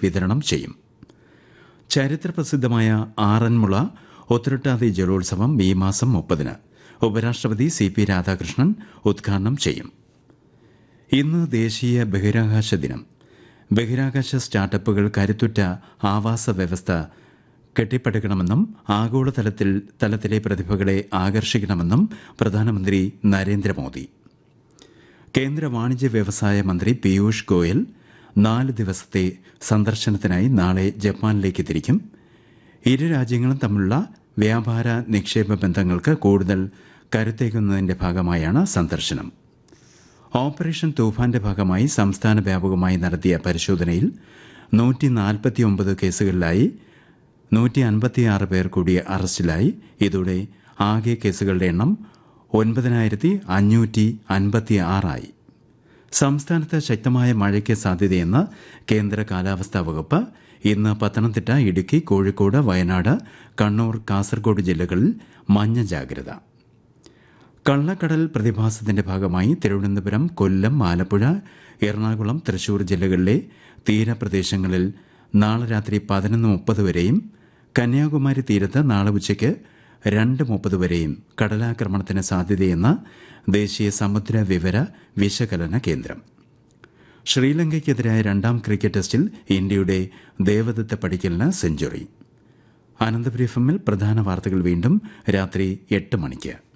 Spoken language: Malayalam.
വിതരണം ചെയ്യും ചരിത്രപ്രസിദ്ധമായ ആറന്മുള ഒത്തുരട്ടാതി ജലോത്സവം ഈ മാസം മുപ്പതിന് ഉപരാഷ്ട്രപതി സി പി രാധാകൃഷ്ണൻ ഉദ്ഘാടനം ചെയ്യും ഇന്ന് ദേശീയ ബഹിരാകാശ ദിനം ബഹിരാകാശ സ്റ്റാർട്ടപ്പുകൾ കരുത്തുറ്റ ആവാസ വ്യവസ്ഥ കെട്ടിപ്പടുക്കണമെന്നും ആഗോളതലത്തിൽ തലത്തിലെ പ്രതിഭകളെ ആകർഷിക്കണമെന്നും പ്രധാനമന്ത്രി നരേന്ദ്രമോദി കേന്ദ്ര വാണിജ്യ വ്യവസായ മന്ത്രി പീയൂഷ് ഗോയൽ നാല് ദിവസത്തെ സന്ദർശനത്തിനായി നാളെ ജപ്പാനിലേക്ക് തിരിക്കും ഇരു രാജ്യങ്ങളും തമ്മിലുള്ള വ്യാപാര നിക്ഷേപ ബന്ധങ്ങൾക്ക് കൂടുതൽ കരുത്തേക്കുന്നതിന്റെ ഭാഗമായാണ് സന്ദർശനം ഓപ്പറേഷൻ തൂഫാന്റെ ഭാഗമായി സംസ്ഥാന വ്യാപകമായി നടത്തിയ പരിശോധനയിൽ നൂറ്റി നാൽപ്പത്തിയൊമ്പത് കേസുകളിലായി നൂറ്റി അൻപത്തിയാറ് പേർ കൂടി അറസ്റ്റിലായി ഇതോടെ ആകെ കേസുകളുടെ എണ്ണം ഒൻപതിനായിരത്തി അഞ്ഞൂറ്റി അൻപത്തി ആറായി സംസ്ഥാനത്ത് ശക്തമായ മഴയ്ക്ക് സാധ്യതയെന്ന് കേന്ദ്ര കാലാവസ്ഥാ വകുപ്പ് ഇന്ന് പത്തനംതിട്ട ഇടുക്കി കോഴിക്കോട് വയനാട് കണ്ണൂർ കാസർഗോഡ് ജില്ലകളിൽ മഞ്ഞ ജാഗ്രത കള്ളക്കടൽ പ്രതിഭാസത്തിന്റെ ഭാഗമായി തിരുവനന്തപുരം കൊല്ലം ആലപ്പുഴ എറണാകുളം തൃശൂർ ജില്ലകളിലെ തീരപ്രദേശങ്ങളിൽ നാളെ രാത്രി പതിനൊന്ന് മുപ്പത് വരെയും കന്യാകുമാരി തീരത്ത് നാളെ ഉച്ചയ്ക്ക് രണ്ട് മുപ്പത് വരെയും കടലാക്രമണത്തിന് സാധ്യതയെന്ന് ദേശീയ സമുദ്ര വിവര വിശകലന കേന്ദ്രം ശ്രീലങ്കയ്ക്കെതിരായ രണ്ടാം ക്രിക്കറ്റ് ടെസ്റ്റിൽ ഇന്ത്യയുടെ ദേവദത്ത പടിക്കലിന് സെഞ്ചുറി അനന്തപുരി എഫ് എമ്മിൽ പ്രധാന വാർത്തകൾ വീണ്ടും രാത്രി എട്ട് മണിക്ക്